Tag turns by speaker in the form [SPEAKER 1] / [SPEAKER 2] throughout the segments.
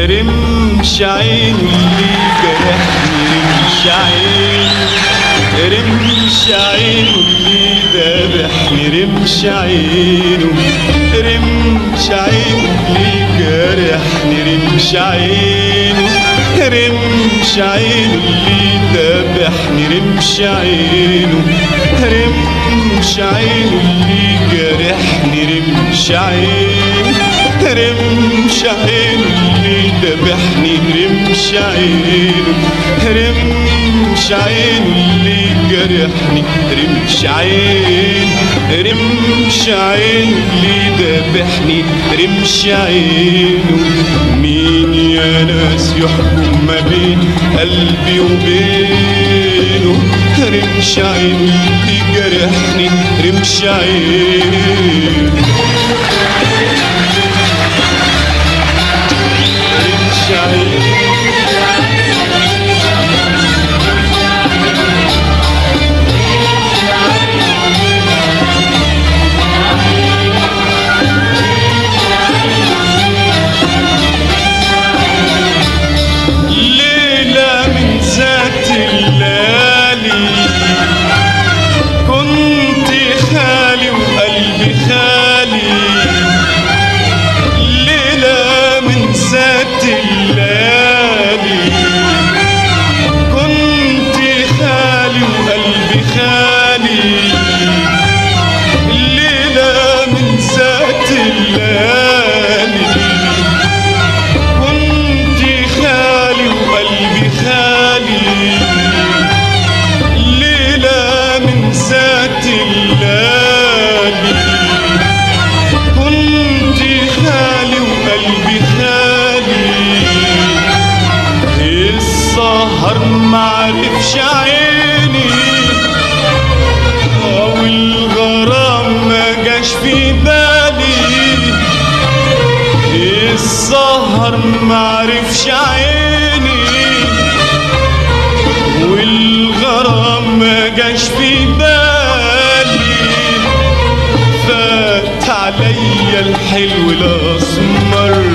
[SPEAKER 1] رمش عينه اللي جرحني رمش عينه رمش عينه اللي ذبحني رمش عينه رمش عينه اللي جرحني رمش عينه رمش عينه اللي ذبحني رمش عينه رمش عينه اللي جرحني رمش عينه رمش عينه اللي ذبحني رمش عينه رمش عينه اللي جرحني رمش عينه رمش عينه اللي ذبحني رمش عينه مين يا ناس يحكم ما بين قلبي وبينه رمش عينه اللي جرحني رمش عينه رمش عينه ليلة من ذات الليالي كنت خالي وقلبي خالي ليلة من ذات الليالي كنت خالي وقلبي خالي ليلة من ذات الليالي كنت خالي وقلبي خالي ليلة من ذات الليالي كنت خالي وقلبي خالي السهر معرفش عيني او الغرام ما جاش في بالي السهر معرفش عيني والغرام ما جاش في بالي فات عليا الحلو الاسمر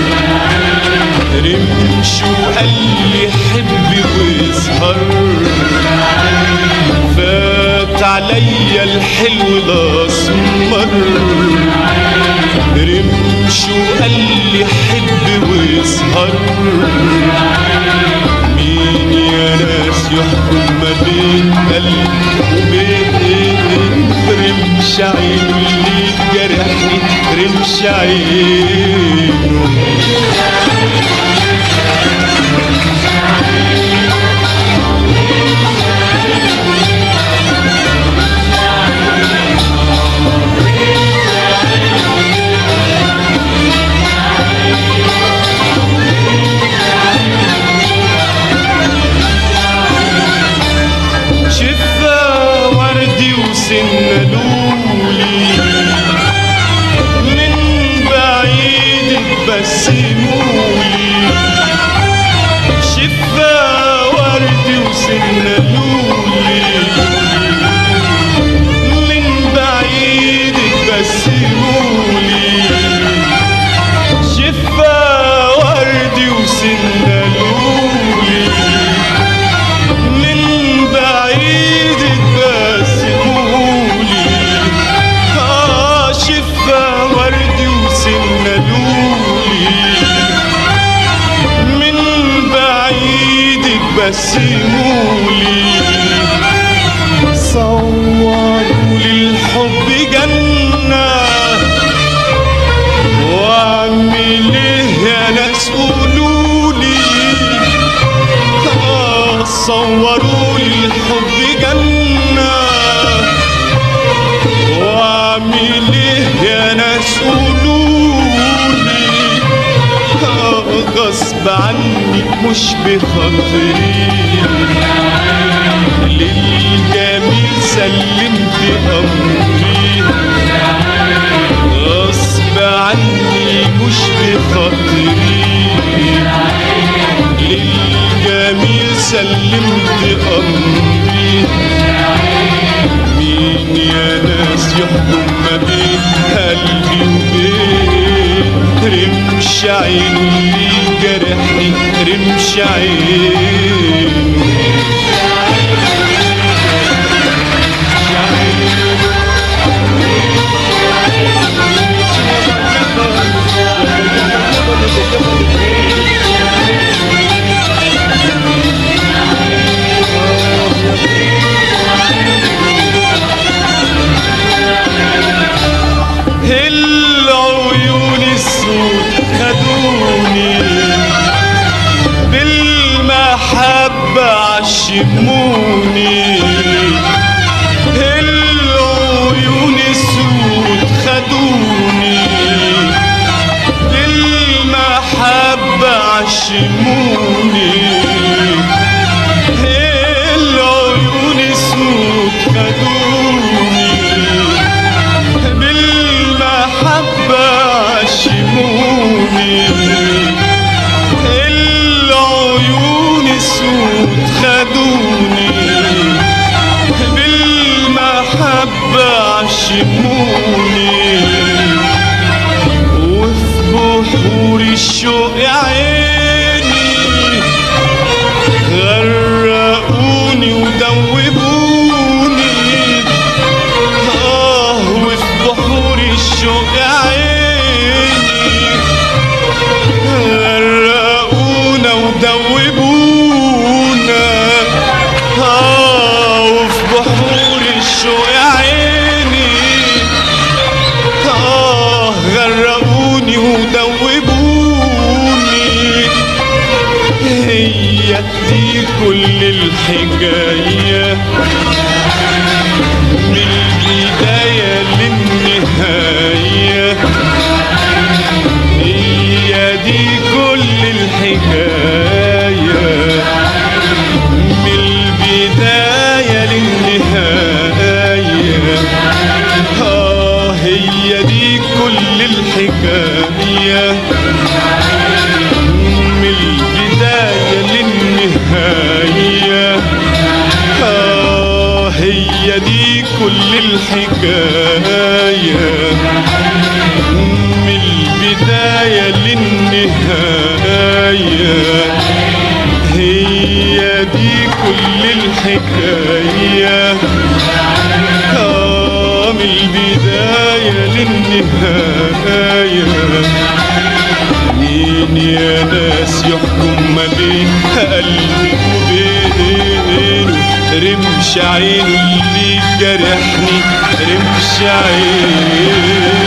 [SPEAKER 1] رمش وقال لي حبي واسهر فات عليا الحلو الاسمر رمش وقال لي حب واسهر مين يا ناس يحكم ما بين قلب وبين رمش عينه اللي جرحني رمش عينه شفا وردي وسنلولي من بعيد بسمولي شفا وردي وسنلولي من بعيد بسمولي شفا وردي وسنلولي من بعيد تبسمولي اه شفا وردي وسندولي من بعيد تبسمولي صوروا للحب جنة واعمل ايه يا ناس قولولي آه، صوروا لي الحب جنة واعمل ايه يا ناس قولولي آه، غصب عني مش بخاطري للجميل سلمت امري غصب عني مش بخاطري للجميل سلمت أمري مين يا ناس يحكم ما بين قلبي وبين رمش عيني جرحني رمش عينه العيون السود خدوني بالمحبة عشموني العيون السود خدوني بالمحبة عشموني العيون السود خدوني بالمحبة عشموني العيون السود خدوني بالمحبة عشموني وفي بحور الشوق عيني غرقوني ودوبوني آه وفي بحور الشوق عيني غرقونا ودوبونا آه وفي بحور الشوق عيني آه غرقوني ودوبوني هي دي كل الحكايه من البداية للنهاية هي دي كل الحكاية من البداية للنهاية آه هي دي كل الحكاية من البداية للنهاية آه هي دي كل الحكاية من البداية للنهاية هي دي كل الحكاية آه من البداية للنهاية مين يا ناس يحكم ما بين قلبي وبينه رمش عينه اللي جرحني رمش عينه